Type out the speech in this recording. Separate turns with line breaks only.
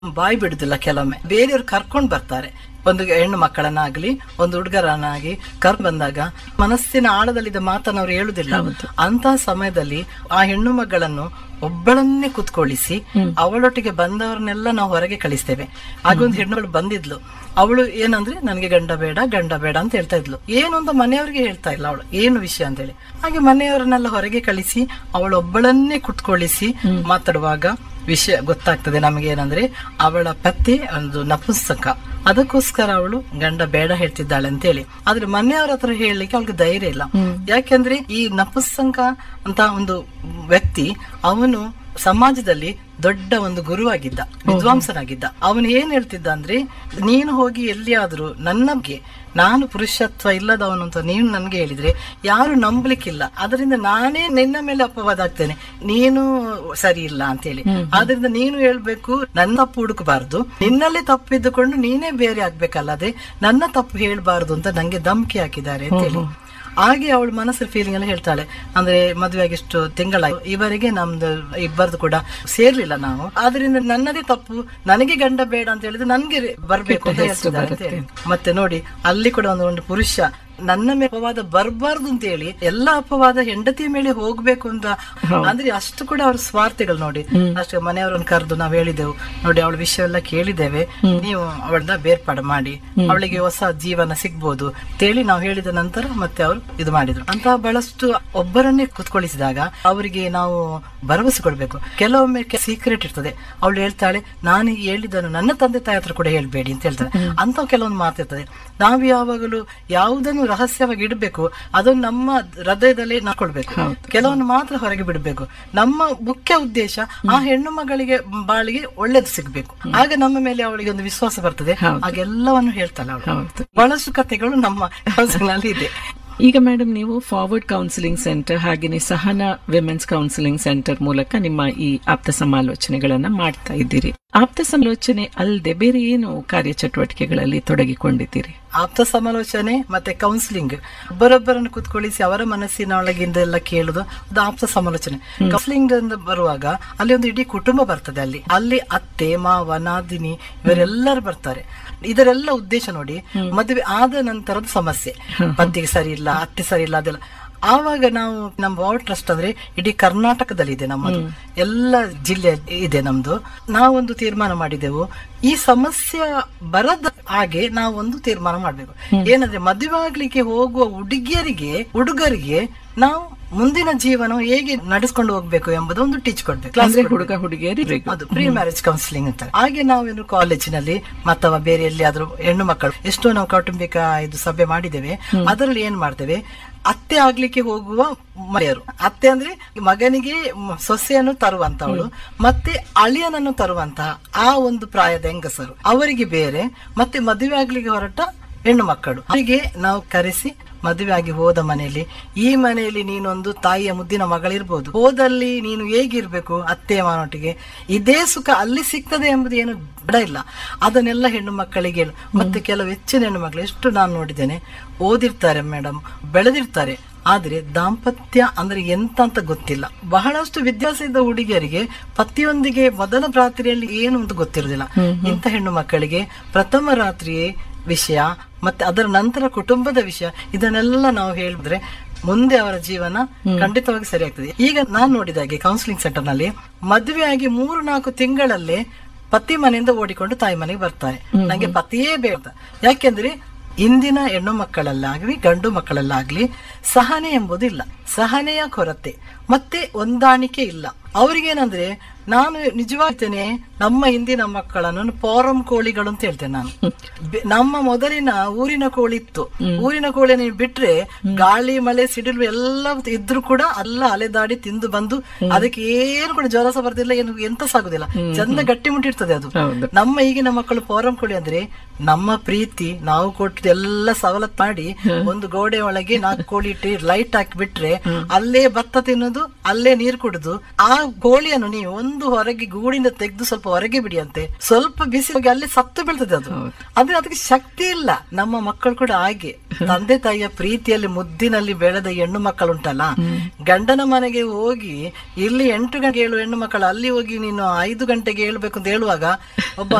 ಬಾಯಿ ಬಿಡುದಿಲ್ಲ ಕೆಲವೊಮ್ಮೆ ಬೇರೆಯವ್ರು ಕರ್ಕೊಂಡ್ ಬರ್ತಾರೆ ಒಂದು ಹೆಣ್ಣು ಮಕ್ಕಳನ್ನಾಗ್ಲಿ ಒಂದು ಹುಡುಗರನ್ನಾಗಿ ಕರ್ ಬಂದಾಗ ಮನಸ್ಸಿನ ಆಳದಲ್ಲಿದ್ದ ಮಾತನ್ನು ಅವ್ರು ಹೇಳುದಿಲ್ಲ ಅಂತ ಸಮಯದಲ್ಲಿ ಆ ಹೆಣ್ಣು ಮಗಳನ್ನು ಒಬ್ಬಳನ್ನೇ ಕುತ್ಕೊಳ್ಳಿಸಿ ಅವಳೊಟ್ಟಿಗೆ ಬಂದವರನ್ನೆಲ್ಲ ನಾವು ಹೊರಗೆ ಕಳಿಸ್ತೇವೆ ಆಗ ಒಂದು ಹೆಣ್ಣುಗಳು ಬಂದಿದ್ಲು ಅವಳು ಏನಂದ್ರೆ ನನಗೆ ಗಂಡ ಬೇಡ ಗಂಡ ಬೇಡ ಅಂತ ಹೇಳ್ತಾ ಇದ್ಲು ಏನು ಅಂತ ಮನೆಯವರಿಗೆ ಹೇಳ್ತಾ ಇಲ್ಲ ಅವಳು ಏನು ವಿಷಯ ಅಂತ ಹೇಳಿ ಹಾಗೆ ಮನೆಯವರನ್ನೆಲ್ಲ ಹೊರಗೆ ಕಳಿಸಿ ಅವಳೊಬ್ಬಳನ್ನೇ ಕುತ್ಕೊಳ್ಳಿಸಿ ಮಾತಾಡುವಾಗ ವಿಷಯ ಗೊತ್ತಾಗ್ತದೆ ನಮಗೆ ಏನಂದ್ರೆ ಅವಳ ಪತಿ ಒಂದು ನಪುಂಸಕ ಅದಕ್ಕೋಸ್ಕರ ಅವಳು ಗಂಡ ಬೇಡ ಹೇಳ್ತಿದ್ದಾಳೆ ಅಂತ ಹೇಳಿ ಆದ್ರೆ ಮನೆಯವರ ಹತ್ರ ಹೇಳಲಿಕ್ಕೆ ಅವಳಿಗೆ ಧೈರ್ಯ ಇಲ್ಲ ಯಾಕೆಂದ್ರೆ ಈ ನಪುಂಸಕ ಅಂತ ಒಂದು ವ್ಯಕ್ತಿ ಅವನು ಸಮಾಜದಲ್ಲಿ ದೊಡ್ಡ ಒಂದು ಗುರುವಾಗಿದ್ದ ವಿದ್ವಾಂಸನಾಗಿದ್ದ ಅವನು ಏನ್ ಹೇಳ್ತಿದ್ದ ಅಂದ್ರೆ ನೀನು ಹೋಗಿ ಎಲ್ಲಿಯಾದ್ರೂ ನನ್ನ ಬಗ್ಗೆ ನಾನು ಪುರುಷತ್ವ ಇಲ್ಲದವನು ಅಂತ ನೀನು ನನ್ಗೆ ಹೇಳಿದ್ರೆ ಯಾರು ನಂಬಲಿಕ್ಕಿಲ್ಲ ಅದರಿಂದ ನಾನೇ ನಿನ್ನ ಮೇಲೆ ಅಪವಾದ ಆಗ್ತೇನೆ ನೀನು ಸರಿ ಇಲ್ಲ ಅಂತ ಹೇಳಿ ಆದ್ರಿಂದ ನೀನು ಹೇಳ್ಬೇಕು ನನ್ನ ತಪ್ಪು ಹುಡುಕಬಾರ್ದು ನಿನ್ನಲ್ಲೇ ತಪ್ಪಿದ್ದುಕೊಂಡು ನೀನೇ ಬೇರೆ ಆಗ್ಬೇಕಲ್ಲದೆ ನನ್ನ ತಪ್ಪು ಹೇಳ್ಬಾರ್ದು ಅಂತ ನಂಗೆ ಧಮಕಿ ಹಾಕಿದ್ದಾರೆ ಅಂತ ಹೇಳಿ ಹಾಗೆ ಅವಳು ಮನಸ್ಸಲ್ಲಿ ಫೀಲಿಂಗ್ ಎಲ್ಲ ಹೇಳ್ತಾಳೆ ಅಂದ್ರೆ ಮದುವೆಯಾಗಿ ಎಷ್ಟು ತಿಂಗಳಾಯ್ತು ಇವರಿಗೆ ನಮ್ದು ಇಬ್ಬರದು ಕೂಡ ಸೇರ್ಲಿಲ್ಲ ನಾವು ಆದ್ರಿಂದ ನನ್ನದೇ ತಪ್ಪು ನನಗೆ ಗಂಡ ಬೇಡ ಅಂತ ಹೇಳಿದ್ರೆ ನನ್ಗೆ ಬರ್ಬೇಕು ಅಂತ ಹೇಳ್ತಿದ್ದಾರೆ ಅಂತ ಹೇಳಿ. ಮತ್ತೆ ನೋಡಿ ಅಲ್ಲಿ ಕೂಡ ಒಂದು ಒಂದು ಪುರುಷ ನನ್ನ ಮೇಲೆ ಅಪವಾದ ಬರಬಾರ್ದು ಅಂತ ಹೇಳಿ ಎಲ್ಲಾ ಅಪವಾದ ಹೆಂಡತಿಯ ಮೇಲೆ ಹೋಗ್ಬೇಕು ಅಂತ ಅಂದ್ರೆ ಅಷ್ಟು ಕೂಡ ಅವ್ರ ಸ್ವಾರ್ಥಿಗಳು ನೋಡಿ ಅಷ್ಟು ಮನೆಯವರನ್ನು ಕರೆದು ನಾವು ಹೇಳಿದೆವು ನೋಡಿ ಅವಳ ವಿಷಯ ಎಲ್ಲ ಕೇಳಿದ್ದೇವೆ ನೀವು ಅವಳನ್ನ ಬೇರ್ಪಾಡು ಮಾಡಿ ಅವಳಿಗೆ ಹೊಸ ಜೀವನ ಸಿಗ್ಬೋದು ಅಂತೇಳಿ ನಾವು ಹೇಳಿದ ನಂತರ ಮತ್ತೆ ಅವರು ಇದು ಮಾಡಿದ್ರು ಅಂತ ಬಹಳಷ್ಟು ಒಬ್ಬರನ್ನೇ ಕುತ್ಕೊಳಿಸಿದಾಗ ಅವರಿಗೆ ನಾವು ಭರವಸೆ ಕೊಡ್ಬೇಕು ಕೆಲವೊಮ್ಮೆ ಸೀಕ್ರೆಟ್ ಇರ್ತದೆ ಅವಳು ಹೇಳ್ತಾಳೆ ನಾನು ಈ ಹೇಳಿದ್ದನ್ನು ನನ್ನ ತಂದೆ ತಾಯಿ ಹತ್ರ ಕೂಡ ಹೇಳ್ಬೇಡಿ ಅಂತ ಹೇಳ್ತಾರೆ ಅಂತ ಕೆಲವೊಂದು ಮಾತಿರ್ತದೆ ನಾವು ಯಾವಾಗಲೂ ಯಾವುದನ್ನು ರಹಸ್ಯವಾಗಿ ಇಡಬೇಕು ಅದನ್ನು ನಮ್ಮ ಹೃದಯದಲ್ಲಿ ನಾಕೊಳ್ಬೇಕು ಕೆಲವೊಂದು ಮಾತ್ರ ಹೊರಗೆ ಬಿಡಬೇಕು ನಮ್ಮ ಮುಖ್ಯ ಉದ್ದೇಶ ಆ ಹೆಣ್ಣು ಮಗಳಿಗೆ ಬಾಳಿಗೆ ಒಳ್ಳೇದು ಸಿಗ್ಬೇಕು ಆಗ ನಮ್ಮ ಮೇಲೆ ಅವಳಿಗೆ ಒಂದು ವಿಶ್ವಾಸ ಬರ್ತದೆ ಹಾಗೆಲ್ಲವನ್ನು ಹೇಳ್ತಾಳೆ ಅವಳು
ಹೌದು
ಬಹಳಷ್ಟು ಕಥೆಗಳು ನಮ್ಮ ಹೌಸಿನಲ್ಲಿ ಇದೆ
ಈಗ ಮೇಡಮ್ ನೀವು ಫಾರ್ವರ್ಡ್ ಕೌನ್ಸಿಲಿಂಗ್ ಸೆಂಟರ್ ಹಾಗೆಯೇ ಸಹನಾ ವಿಮೆನ್ಸ್ ಕೌನ್ಸಿಲಿಂಗ್ ಸೆಂಟರ್ ಮೂಲಕ ನಿಮ್ಮ ಈ ಆಪ್ತ ಸಮಾಲೋಚನೆಗಳನ್ನ ಮಾಡ್ತಾ ಇದ್ದೀರಿ ಆಪ್ತ ಸಮಾಲೋಚನೆ ಅಲ್ಲದೆ ಬೇರೆ ಏನು ಕಾರ್ಯಚಟುವಟಿಕೆಗಳಲ್ಲಿ ತೊಡಗಿಕೊಂಡಿದ್ದೀರಿ
ಆಪ್ತ ಸಮಾಲೋಚನೆ ಮತ್ತೆ ಕೌನ್ಸಿಲಿಂಗ್ ಒಬ್ಬರೊಬ್ಬರನ್ನು ಕುತ್ಕೊಳಿಸಿ ಅವರ ಮನಸ್ಸಿನ ಒಳಗಿಂದ ಎಲ್ಲ ಕೇಳುದು ಅದು ಆಪ್ತ ಸಮಾಲೋಚನೆ ಕೌನ್ಸಿಲಿಂಗ್ ಅಂತ ಬರುವಾಗ ಅಲ್ಲಿ ಒಂದು ಇಡೀ ಕುಟುಂಬ ಬರ್ತದೆ ಅಲ್ಲಿ ಅಲ್ಲಿ ಅತ್ತೆ ಮಾವ ನಾದಿನಿ ಇವರೆಲ್ಲರೂ ಬರ್ತಾರೆ ಇದರೆಲ್ಲ ಉದ್ದೇಶ ನೋಡಿ ಮದುವೆ ಆದ ನಂತರದ ಸಮಸ್ಯೆ ಪತಿಗೆ ಸರಿ ಇಲ್ಲ ಅತ್ತೆ ಸರಿ ಇಲ್ಲ ಅದೆಲ್ಲ ಆವಾಗ ನಾವು ನಮ್ಮ ವಾರ್ಡ್ ಟ್ರಸ್ಟ್ ಅಂದ್ರೆ ಇಡೀ ಕರ್ನಾಟಕದಲ್ಲಿ ಇದೆ ನಮ್ಮದು ಎಲ್ಲ ಜಿಲ್ಲೆ ಇದೆ ನಮ್ದು ನಾವೊಂದು ತೀರ್ಮಾನ ಮಾಡಿದೆವು ಈ ಸಮಸ್ಯೆ ಬರದ ಹಾಗೆ ನಾವು ಒಂದು ತೀರ್ಮಾನ ಮಾಡ್ಬೇಕು ಏನಂದ್ರೆ ಮದುವೆ ಆಗ್ಲಿಕ್ಕೆ ಹೋಗುವ ಹುಡುಗಿಯರಿಗೆ ಹುಡುಗರಿಗೆ ನಾವು ಮುಂದಿನ ಜೀವನ ಹೇಗೆ ನಡೆಸ್ಕೊಂಡು ಹೋಗ್ಬೇಕು ಎಂಬುದು ಒಂದು ಟೀಚ್ ಕೊಡ್ಬೇಕು ಕ್ಲಾಸ್
ಅಂದ್ರೆ ಹುಡುಗ ಹುಡುಗಿಯರಿಗೆ
ಅದು ಪ್ರೀ ಮ್ಯಾರೇಜ್ ಕೌನ್ಸಿಲಿಂಗ್ ಅಂತ ಹಾಗೆ ನಾವೇನು ಕಾಲೇಜಿನಲ್ಲಿ ಅಥವಾ ಬೇರೆ ಎಲ್ಲಿಯಾದ್ರೂ ಹೆಣ್ಣು ಮಕ್ಕಳು ಎಷ್ಟೋ ನಾವು ಕೌಟುಂಬಿಕ ಇದು ಸಭೆ ಮಾಡಿದ್ದೇವೆ ಅದರಲ್ಲಿ ಏನ್ ಮಾಡ್ತೇವೆ ಅತ್ತೆ ಆಗ್ಲಿಕ್ಕೆ ಹೋಗುವ ಮನೆಯರು ಅತ್ತೆ ಅಂದ್ರೆ ಮಗನಿಗೆ ಮ- ಸೊಸೆಯನ್ನು ತರುವಂತವಳು ಮತ್ತೆ ಅಳಿಯನನ್ನು ತರುವಂತಹ ಆ ಒಂದು ಪ್ರಾಯದ ಹೆಂಗಸರು ಅವರಿಗೆ ಬೇರೆ ಮತ್ತೆ ಮದುವೆ ಆಗ್ಲಿಕ್ಕೆ ಹೊರಟ ಹೆಣ್ಣು ಮಕ್ಕಳು ಅವರಿಗೆ ನಾವು ಕರೆಸಿ ಮದುವೆ ಆಗಿ ಹೋದ ಮನೆಯಲ್ಲಿ ಈ ಮನೆಯಲ್ಲಿ ನೀನೊಂದು ತಾಯಿಯ ಮುದ್ದಿನ ಮಗಳಿರ್ಬೋದು ಹೋದಲ್ಲಿ ನೀನು ಹೇಗಿರ್ಬೇಕು ಅತ್ತೆಯ ಮನೊಟ್ಟಿಗೆ ಇದೇ ಸುಖ ಅಲ್ಲಿ ಸಿಗ್ತದೆ ಎಂಬುದು ಏನು ಬಿಡ ಇಲ್ಲ ಅದನ್ನೆಲ್ಲ ಹೆಣ್ಣು ಮಕ್ಕಳಿಗೆ ಹೇಳು. ಮತ್ತೆ ಕೆಲವು ಹೆಚ್ಚಿನ ಹೆಣ್ಣು ಮಕ್ಕಳು ಎಷ್ಟು ನಾನು ನೋಡಿದ್ದೇನೆ ಓದಿರ್ತಾರೆ ಮೇಡಮ್ ಬೆಳೆದಿರ್ತಾರೆ ಆದ್ರೆ ದಾಂಪತ್ಯ ಅಂದ್ರೆ ಎಂತ ಅಂತ ಗೊತ್ತಿಲ್ಲ ಬಹಳಷ್ಟು ವಿದ್ಯಾಸದ ಹುಡುಗಿಯರಿಗೆ ಪತಿಯೊಂದಿಗೆ ಮೊದಲ ರಾತ್ರಿಯಲ್ಲಿ ಏನು ಅಂತ ಗೊತ್ತಿರುವುದಿಲ್ಲ ಇಂಥ ಹೆಣ್ಣು ಮಕ್ಕಳಿಗೆ ಪ್ರಥಮ ರಾತ್ರಿಯೇ ವಿಷಯ ಮತ್ತೆ ಅದರ ನಂತರ ಕುಟುಂಬದ ವಿಷಯ ಇದನ್ನೆಲ್ಲ ನಾವು ಹೇಳಿದ್ರೆ ಮುಂದೆ ಅವರ ಜೀವನ ಖಂಡಿತವಾಗಿ ಸರಿ ಆಗ್ತದೆ ಈಗ ನಾನು ನೋಡಿದ ಹಾಗೆ ಕೌನ್ಸಿಲಿಂಗ್ ಸೆಂಟರ್ ನಲ್ಲಿ ಮದುವೆ ಆಗಿ ಮೂರು ನಾಲ್ಕು ತಿಂಗಳಲ್ಲೇ ಪತಿ ಮನೆಯಿಂದ ಓಡಿಕೊಂಡು ತಾಯಿ ಮನೆಗೆ ಬರ್ತಾರೆ ನಂಗೆ ಪತಿಯೇ ಬೇಡ ಯಾಕೆಂದ್ರೆ ಇಂದಿನ ಹೆಣ್ಣು ಮಕ್ಕಳಲ್ಲಾಗ್ಲಿ ಗಂಡು ಮಕ್ಕಳಲ್ಲಾಗ್ಲಿ ಸಹನೆ ಎಂಬುದು ಇಲ್ಲ ಸಹನೆಯ ಕೊರತೆ ಮತ್ತೆ ಹೊಂದಾಣಿಕೆ ಇಲ್ಲ ಅವ್ರಿಗೇನಂದ್ರೆ ನಾನು ನಿಜವಾಗ್ತೇನೆ ನಮ್ಮ ಹಿಂದಿನ ಮಕ್ಕಳನ್ನು ಫಾರಂ ಕೋಳಿಗಳು ಅಂತ ಹೇಳ್ತೇನೆ ನಾನು ಬೆ- ನಮ್ಮ ಮೊದಲಿನ ಊರಿನ ಕೋಳಿ ಇತ್ತು ಊರಿನ ಕೋಳಿ ನೀವು ಬಿಟ್ರೆ ಗಾಳಿ ಮಳೆ ಸಿಡಿಲು ಎಲ್ಲ ಇದ್ರು ಕೂಡ ಎಲ್ಲ ಅಲೆದಾಡಿ ತಿಂದು ಬಂದು ಅದಕ್ಕೆ ಏನು ಕೂಡ ಜ್ವರ ಸಹ ಬರ್ದಿಲ್ಲ ಏನು ಎಂತ ಸಾಗುದಿಲ್ಲ ಚಂದ ಗಟ್ಟಿ ಮುಟ್ಟಿರ್ತದೆ ಅದು
ಹೌದು.
ನಮ್ಮ ಈಗಿನ ಮಕ್ಕಳು ಫಾರಂ ಕೋಳಿ ಅಂದ್ರೆ ನಮ್ಮ ಪ್ರೀತಿ ನಾವು ಕೊಟ್ಟು ಎಲ್ಲ ಸವಲತ್ತು ಮಾಡಿ ಒಂದು ಗೋಡೆ ಒಳಗೆ ನಾಲ್ಕು ಕೋಳಿ ಇಟ್ಟು ಲೈಟ್ ಹಾಕಿ ಬಿಟ್ರೆ ಅಲ್ಲೇ ಭತ್ತ ತಿನ್ನೋದು ಅಲ್ಲೇ ನೀರು ಕುಡಿದು ಆ ಕೋಳಿಯನ್ನು ನೀವು ಒಂದು ತಂದು ಹೊರಗೆ ಗೂಡಿಂದ ತೆಗೆದು ಸ್ವಲ್ಪ ಹೊರಗೆ ಬಿಡಿ ಅಂತೆ ಸ್ವಲ್ಪ ಬಿಸಿ ಹೋಗಿ ಅಲ್ಲಿ ಸತ್ತು ಬೀಳ್ತದೆ ಅದು ಅಂದ್ರೆ ಅದಕ್ಕೆ ಶಕ್ತಿ ಇಲ್ಲ ನಮ್ಮ ಮಕ್ಕಳು ಕೂಡ ಹಾಗೆ ತಂದೆ ತಾಯಿಯ ಪ್ರೀತಿಯಲ್ಲಿ ಮುದ್ದಿನಲ್ಲಿ ಬೆಳೆದ ಹೆಣ್ಣು ಮಕ್ಕಳುಂಟಲ್ಲ ಗಂಡನ ಮನೆಗೆ ಹೋಗಿ ಇಲ್ಲಿ ಎಂಟು ಗಂಟೆಗೆ ಏಳು ಹೆಣ್ಣು ಮಕ್ಕಳು ಅಲ್ಲಿ ಹೋಗಿ ನೀನು ಐದು ಗಂಟೆಗೆ ಹೇಳ್ಬೇಕು ಅಂತ ಹೇಳುವಾಗ ಒಬ್ಬ